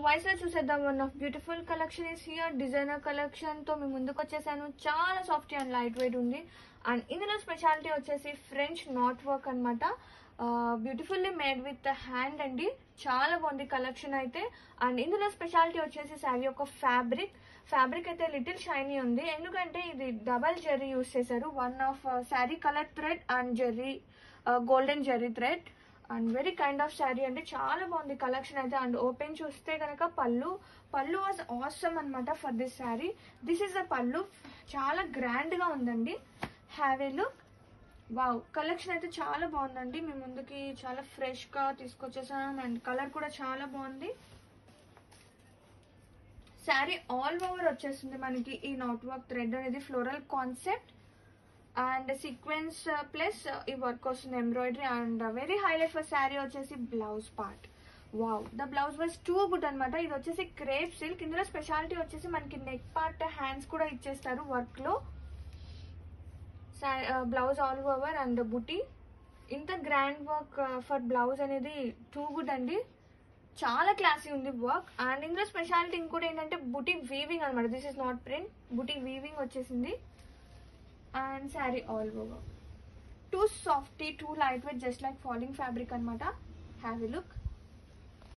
vice లో చూసేద్దాం one of beautiful collection is here designer collection తో మీ ముందుకు వచ్చేసాను చాలా సాఫ్ట్ అండ్ లైట్ వెయిట్ ఉంది అండ్ ఇందులో స్పెషాలిటీ వచ్చేసి ఫ్రెంచ్ నాట్ వర్క్ అనమాట బ్యూటిఫుల్లీ మేడ్ విత్ హ్యాండ్ అండి చాలా బాగుంది కలెక్షన్ అయితే అండ్ ఇందులో స్పెషాలిటీ వచ్చేసి శారీ ఒక ఫ్యాబ్రిక్ ఫ్యాబ్రిక్ అయితే లిటిల్ షైనీ ఉంది ఎందుకంటే ఇది డబల్ జెర్రీ యూస్ చేశారు one of sari colour thread and zari golden zari thread and very kind of sari అంటే చాలా బాగుంది కలెక్షన్ అయితే అండ్ ఓపెన్ చూస్తే కనుక పళ్ళు పళ్ళు వాజ్ ఆసమ్ అనమాట for this sari this is the pallu చాలా గ్రాండ్ గా ఉందండి have a look wow collection అయితే చాలా బాగుందండి మీ ముందుకి చాలా ఫ్రెష్ గా తీసుకొచ్చేసాం అండ్ కలర్ కూడా చాలా బాగుంది శారీ ఆల్ ఓవర్ వచ్చేస్తుంది మనకి ఈ నాట్ వర్క్ థ్రెడ్ అనేది floral concept and sequence plus ఈ వర్క్ వస్తుంది embroidery and very highlight for sari వచ్చేసి blouse part wow the blouse was too good అనమాట ఇది వచ్చేసి క్రేప్ సిల్క్ ఇందులో స్పెషాలిటీ వచ్చేసి మనకి నెక్ పార్ట్ హ్యాండ్స్ కూడా ఇచ్చేస్తారు వర్క్ లో blouse all over and buti ఇంత గ్రాండ్ వర్క్ ఫర్ బ్లౌజ్ అనేది టూ గుడ్ అండి చాలా క్లాసీ ఉంది వర్క్ అండ్ ఇందులో స్పెషాలిటీ ఇంకోటి ఏంటంటే బుటీ వీవింగ్ అనమాట this is not print buti weaving వచ్చేసింది and sari all over too softy too light weight just like falling fabric అనమాట హ్యావ్ ఎ లుక్